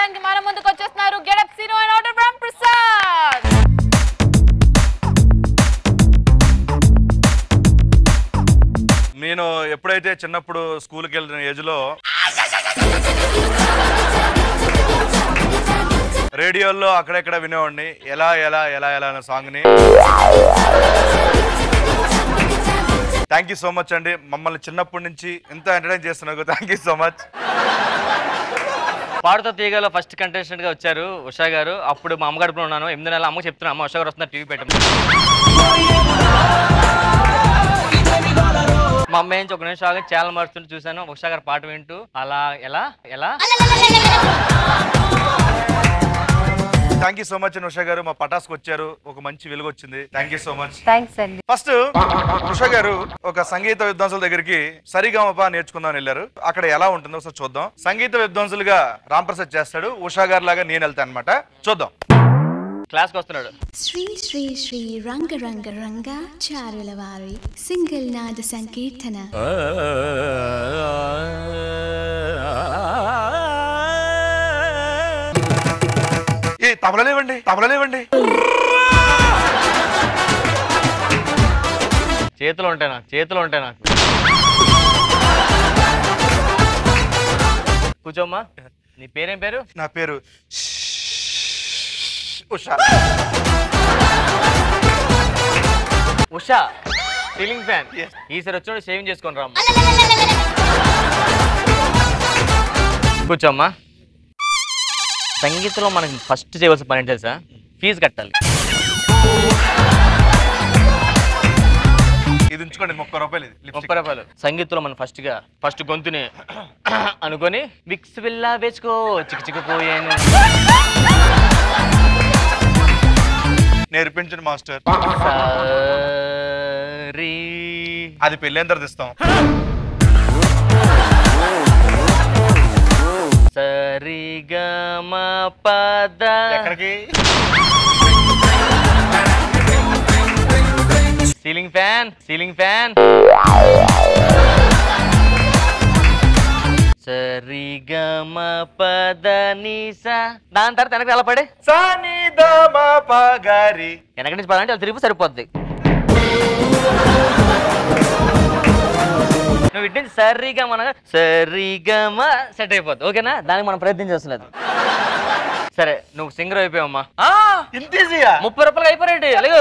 చేయడానికి మన ముందుకు వచ్చేస్తున్నారు getup Seenu and order from Prasad నేను ఎప్పుడైతే చిన్నప్పుడు స్కూల్కి వెళ్ళిన ఏజ్లో రేడియోల్లో అక్కడెక్కడ వినేవాడిని ఎలా ఎలా ఎలా ఎలా అనే సాంగ్ని థ్యాంక్ యూ సో మచ్ అండి మమ్మల్ని చిన్నప్పటి నుంచి ఎంత ఎంటర్టైన్ చేస్తున్నారు థ్యాంక్ యూ సో మచ్ పాడుతో తీగలో ఫస్ట్ కంటెస్టెంట్ గా వచ్చారు ఉషా గారు అప్పుడు మా అమ్మగడుపులో ఉన్నాను ఎనిమిది నెలల అమ్మకి చెప్తున్నా అమ్మ ఉషా గారు వస్తున్నారు టీవీ పెట్టండి మా అమ్మ ఏంచి ఒక నిమిషం ఆగి చాలా మారుతుంటే చూశాను ఉషా గారు పాట వింటూ అలా ఎలా ఎలా thank you so much Usha గారు మా పటాస్కి వచ్చారు ఒక మంచి వెలుగు వచ్చింది thank you so much thanks అండి ఫస్ట్ ఉషా గారు ఒక సంగీత విద్వాంసుల దగ్గరికి సరిగమప నేర్చుకుందాం వెళ్ళారు అక్కడ ఎలా ఉంటుందో ఒకసారి చూద్దాం సంగీత విద్వాంసులుగా రామ్ ప్రసాద్ చేస్తాడు ఉషా గారు లాగా నేను వెళ్తాను అనమాట చూద్దాం క్లాస్కి వస్తున్నాడు శ్రీ శ్రీ శ్రీ రంగ రంగ రంగ చారుల వారి సింగిల్ నాద సంకీర్తన ఏ తబలలేవండి తబలలేవండి చేతులు ఉంటాయి నాకు చేతులు ఉంటాయి నాకు కూర్చోమ్మా నీ పేరేం పేరు నా పేరు Usha Usha ceiling fan Yes. ఈసారి వచ్చినప్పుడు షేవింగ్ చేసుకొని రామ్మా కూర్చోమ్మా సంగీతంలో మనకి ఫస్ట్ చేయవలసిన పని ఏంటి తెలుసా ఫీజు కట్టాలి ఇది ఉంచుకోండి ముప్పై రూపాయలు ఇది లిప్స్టిక్. ముప్పై రూపాయలు సంగీతంలో మనం ఫస్ట్ గా ఫస్ట్ గొంతుని అనుకొని మిక్స్ విల్లా వేసుకో చిక్కు చిక్కుపోయాను నేర్పించండి మాస్టర్ సారీ అది పెళ్ళైన తర్వాత ఇస్తాం సరిగమ పద ఎక్కడికి సీలింగ్ ఫ్యాన్ సీలింగ్ ఫ్యాన్ సరిగమ పద నిసా దాని తర్వాత వెనక్కి ఎలా పడే సానిదమ పగారి వెనక నుంచి పదంటే అది తిరిగి సరిపోద్ది నువ్వు ఇటు నుంచి సరిగా మన సరిగమ సెట్ అయిపోద్ది ఓకేనా దానికి మనం ప్రయత్నం చేస్తలేదు సరే నువ్వు సింగర్ అయిపోయావమ్మా ఆ, ఇంత ఈజీయా ముప్పై రూపాయలు అయిపోయాడు లేవు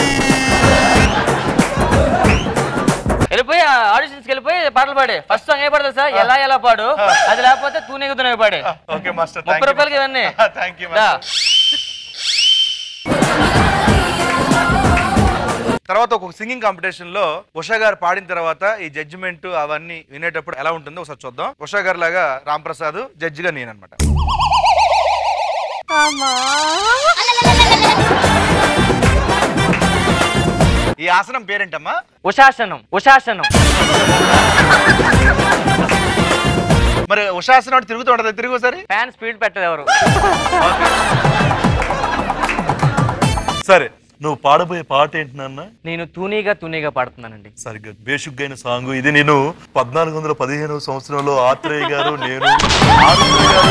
వెళ్ళిపోయి ఆడిషన్స్కి వెళ్ళిపోయి పాటలు పాడే ఫస్ట్ సాంగ్ ఏ పాడదు సార్ ఎలా ఎలా పాడు అది లేకపోతే తూనే తూనే పాడే ఓకే మాస్టర్ ముప్పై రూపాయలకి ఇవన్నీ థ్యాంక్ యూ దా. తర్వాత ఒక సింగింగ్ కాంపిటీషన్ లో ఉషా గారు పాడిన తర్వాత ఈ జడ్జిమెంట్ అవన్నీ వినేటప్పుడు ఎలా ఉంటుందో ఒకసారి చూద్దాం ఉషా గారు లాగా రామ్ ప్రసాద్ జడ్జి గా నేను అనమాట ఈ ఆసనం పేరేంటమ్మా ఉషాసనం ఉషాసనం మరి ఉషాసనం అంటే తిరుగుతూ ఉంటది తిరిగి ఒకసారి ఫ్యాన్ స్పీడ్ పెట్టదు ఎవరు సరే నువ్వు పాడబోయే పాట ఏంటి నాన్న నేను తూనీగా తూనీగా పాడుతున్నానండి సరిగ్గా బేషుక్ అయిన సాంగ్ ఇది నేను పద్నాలుగు వందల పదిహేను సంవత్సరంలో ఆత్రేయ గారు నేను ఆత్రేయ గారు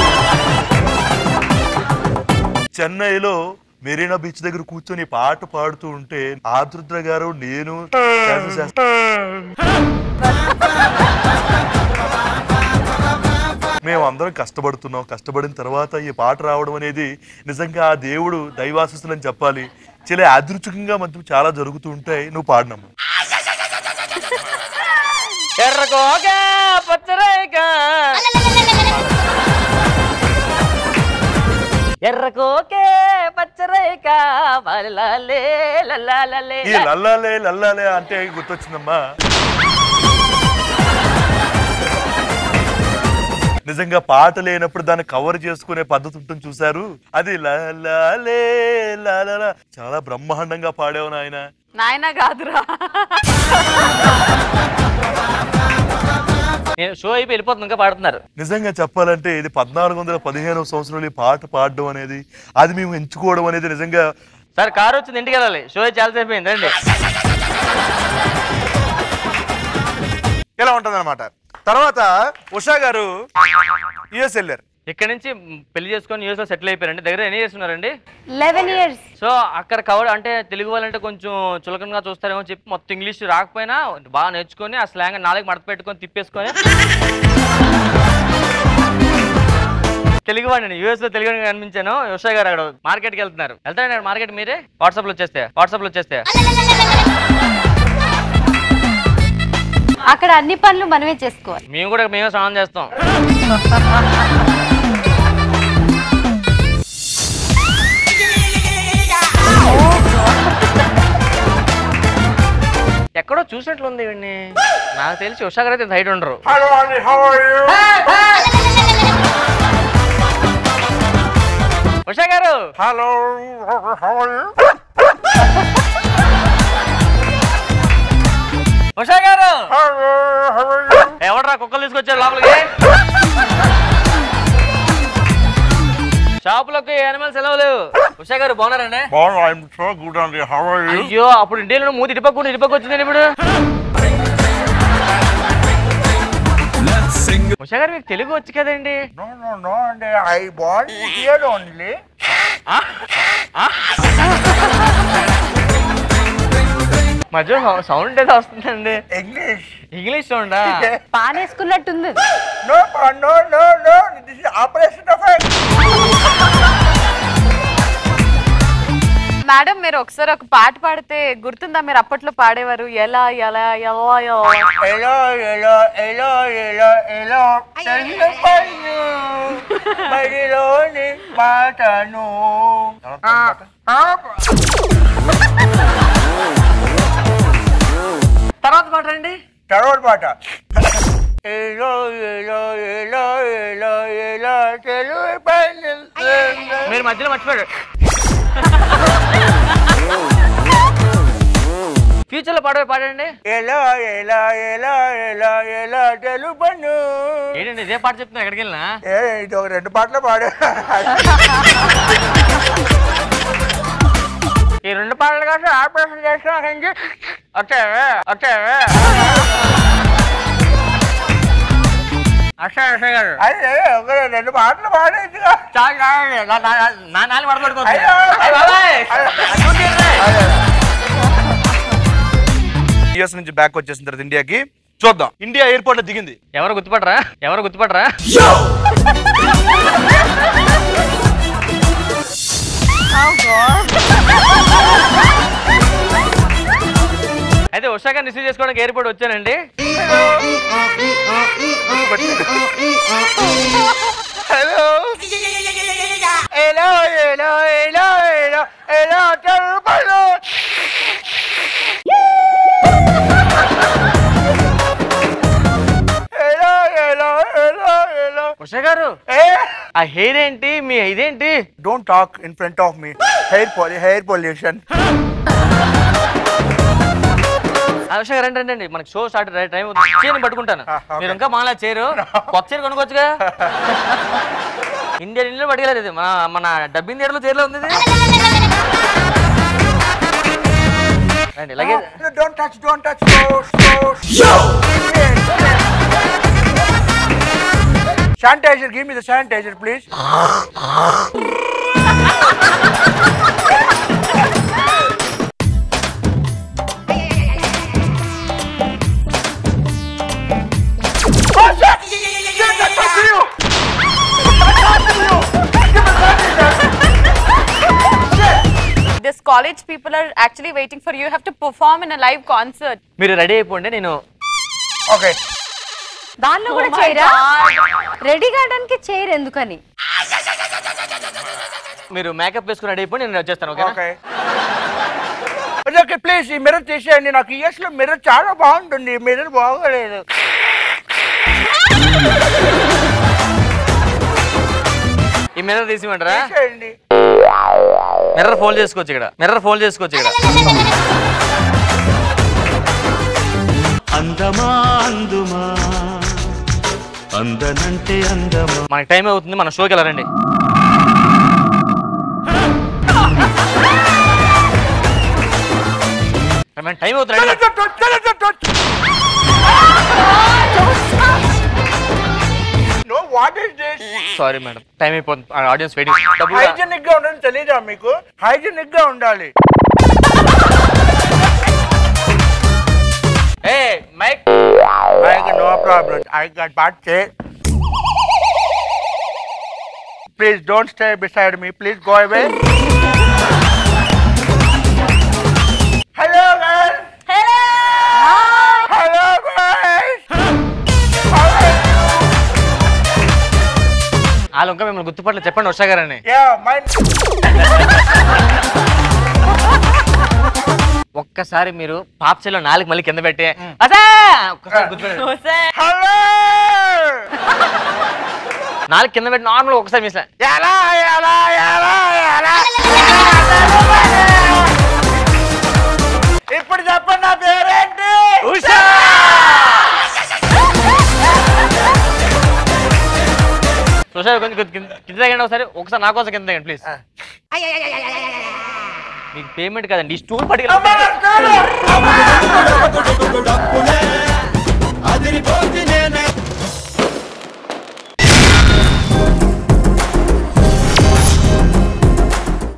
చెన్నైలో మెరీనా బీచ్ దగ్గర కూర్చొని పాట పాడుతూ ఉంటే ఆదుర్ద్ర గారు నేను శాస్త్ర శాస్త్ర- మేము అందరం కష్టపడుతున్నాం కష్టపడిన తర్వాత ఈ పాట రావడం అనేది నిజంగా ఆ దేవుడు దైవాశిస్తులని చెప్పాలి చాలా యాదృచ్ఛికంగా మనకు చాలా జరుగుతూ ఉంటాయి నువ్వు పాడినమ్మా ఎర్రకోగా పచ్చరేగా ఎర్రకోకే పచ్చరేక లల్లలే లల్లలే ఈ లల్లాలే లల్లాలే అంటే గుర్తొచ్చిందమ్మా నిజంగా పాట లేనప్పుడు దాన్ని కవర్ చేసుకునే పద్ధతి ఉంటుంది చూసారు అది లలాలే లలలా చాలా బ్రహ్మాండంగా పాడావు నాయన నాయన కాదురా నేను షో అయిపోయి వెళ్ళిపోతుంది ఇంకా పాడుతున్నారు నిజంగా చెప్పాలంటే ఇది పద్నాలుగు వందల పదిహేను సంవత్సరంలో ఈ పాట పాడడం అనేది అది మేము ఎంచుకోవడం అనేది నిజంగా సార్ కారు వచ్చింది ఇంటికి వెళ్ళాలి షో చాలా సేపు అయింది రండి ఇలా ఉంటది అనమాట తర్వాత ఉషా గారు యుఎస్ వెళ్ళారు ఇక్కడ నుంచి మ్, పెళ్లి చేసుకొని యూఎస్ లో సెటిల్ అయిపోయారండి దగ్గర ఎన్ని చేస్తున్నారండి లెవెన్ ఇయర్స్ సో అక్కడ కవర్ అంటే తెలుగు వాళ్ళంటే కొంచెం చులకనగా చూస్తారేమో అని చెప్పి మొత్తం ఇంగ్లీష్ రాకపోయినా బాగా నేర్చుకొని ఆ స్లాంగ్ నాలుగు మడత పెట్టుకొని తిప్పేసుకొని తెలుగు వాడిని యూఎస్ లో తెలుగు వాడిని కనిపించాను ఉషా గారు అక్కడ మార్కెట్కి వెళ్తున్నారు వెళ్తారండి మార్కెట్ మీరే వాట్సాప్ లో వచ్చేస్తే వాట్సాప్ లో వచ్చేస్తే అక్కడ అన్ని పనులు మనమే చేసుకోవాలి మేము కూడా మేమే స్నానం చేస్తాం ఎక్కడో చూసినట్లుంది ఇవన్నీ నాకు తెలిసి ఉషా గారు అయితే హైట్ ఉండరు హలో అండి హౌ ఆర్ యు ఉషా గారు hello how are you Usha గారు హలో హౌ ఆర్ యు ఎవడరా కుక్కలు తీసుకొచ్చారు లోపలికి షాపులకు యానిమల్స్ ఎలా లేవు ఉషా గారు బాగున్నారండి బాగున్నా ఐఎమ్ సో గుడ్ అండి హౌ ఆర్ యు అయ్యో అప్పుడు ఇండియాలో మూతి ఇటుపక్క ఇటుపక్క వచ్చిందండి ఇప్పుడు ఉషా గారు మీకు తెలుగు వచ్చు కదండి నో నో నో అండి ఐ బాంట్ హియర్ ఓన్లీ మధ్య సౌండ్ ఏదో వస్తుందండి ఇంగ్లీష్ ఇంగ్లీష్ సౌండా పానేసుకున్నట్టుంది no no no no this is operation of madam మీరు ఒకసారి ఒక పాట పాడితే గుర్తుందా మీరు అప్పట్లో పాడేవారు ఎలా ఎలా ఎలా ఎలా ఎలో ఎలో ఎలో ఎలో ఎలో తెలుపను బడిలోని మాటను తర్వాత మాట అండి తర్వాత పాట ఎలో ఎలో ఎలో ఎలో ఎలో తెలుపను మీరు మధ్యలో మర్చిపోయారు ఫ్యూచర్ లో పాడవే పాడండి ఎలా ఎలా ఎలా ఎలా ఎలా తెలుపను ఏంటండి ఇదే పాట చెప్తున్నా ఎక్కడికి వెళ్ళినా ఏ ఇది ఒక రెండు పాటలు పాడు ఈ రెండు పాటలు కాదు ఆపరేషన్ చేసిన వచ్చే వచ్చే అక్షయ అక్షయ్ గారు అదే ఒక రెండు పాటలు పాడేట్టుగా చాలు చాలు. నా- నా- నా నాలుగు పడగొట్టుకోండి అయ్యో. యుఎస్ నుంచి బ్యాక్ వచ్చేసిన తర్వాత ఇండియాకి చూద్దాం ఇండియా ఎయిర్పోర్ట్ లో దిగింది ఎవరు గుర్తుపడరా ఎవరు గుర్తుపడరా అయితే ఉషా గారిని రిసీవ్ చేసుకోవడానికి ఎయిర్పోర్ట్ వచ్చానండి హలో ఎలా ఎలా ఎలా ఎలా ఎలా తెలుపను ఎలా ఎలా ఎలా ఎలా ఉషా గారు ఏ ఆ హెయిర్ ఏంటి మీ ఇదేంటి don't talk in front of me hair పొలి హెయిర్ పొల్యూషన్ ఆ ఉషా గారు రండి రండి మనకి షో స్టార్ట్ టైం చీరని పట్టుకుంటాను ఆ, okay. మీరు ఇంకా మాలా చేరు కొత్త చీర కొనుక్కోవచ్చుగా ఇండియన్ ఇండియన్ పట్టుకెళ్ళదు ఇది మన మన డబ్బింగ్ థియేటర్లో చీరలో ఉంది ఇది. రండి luggage don't touch don't touch sanitiser give me the sanitiser please This college people are actually waiting for you. You have to perform in a live concert. మీరు రెడీ అయిపోండి నేను ఓకే దానిలో కూడా Oh my చేయరా God. Ready కావడానికి చేయరు ఎందుకని మీరు మేకప్ వేసుకుని రెడీ అయిపోయి నేను వచ్చేస్తాను ఓకే ఓకే ఓకే ప్లీజ్ ఈ మిర్రర్ తీసేయండి నాకు ఇయర్స్ లో మిర్రర్ చాలా బాగుంటుంది ఈ మిర్రర్ బాగోలేదు ఈ మిర్రర్ తీసిమంటారా తీసేయండి మిర్రర్ ఫోల్డ్ చేసుకోవచ్చు ఇక్కడ మిర్రర్ ఫోల్డ్ చేసుకోవచ్చు ఇక్కడ అందమా అందుమా అందనంటే అందమా మనకి టైం అవుతుంది మన షోకి వెళ్ళారండి టైం అవుతుంది రండి. No, what is this? Sorry madam time అయిపోతుంది ఆడియన్స్ వెయిటింగ్ డబ్బులు హైజెనిక్ గా ఉండడం తెలీదా మీకు హైజెనిక్ గా ఉండాలి ఏ mic no problem I got బాట్ చే please don't stay beside me please go away hello girl hello girl వాళ్ళు ఇంకా మిమ్మల్ని గుర్తుపట్ల చెప్పండి ఉషా గారని యా మై ఒక్కసారి మీరు పాపచెల్లో నాలుగు మళ్ళీ కింద పెట్టి అసా ఒక్కసారి గుర్తుపెట్టండి. హలో నాలుగు కింద పెట్టి నార్మల్ ఒకసారి మిస్ ఎలా ఎలా ఎలా ఎలా ఇప్పుడు చెప్పండి నా పేరేంటి ఉషా ఉషా కొంచెం కింద కింద తగ్గండి ఒకసారి ఒకసారి నా కోసం కింద తగ్గండి ప్లీజ్ మీకు పేమెంట్ కదండి ఈ స్టూల్ పట్టుకెళ్ళి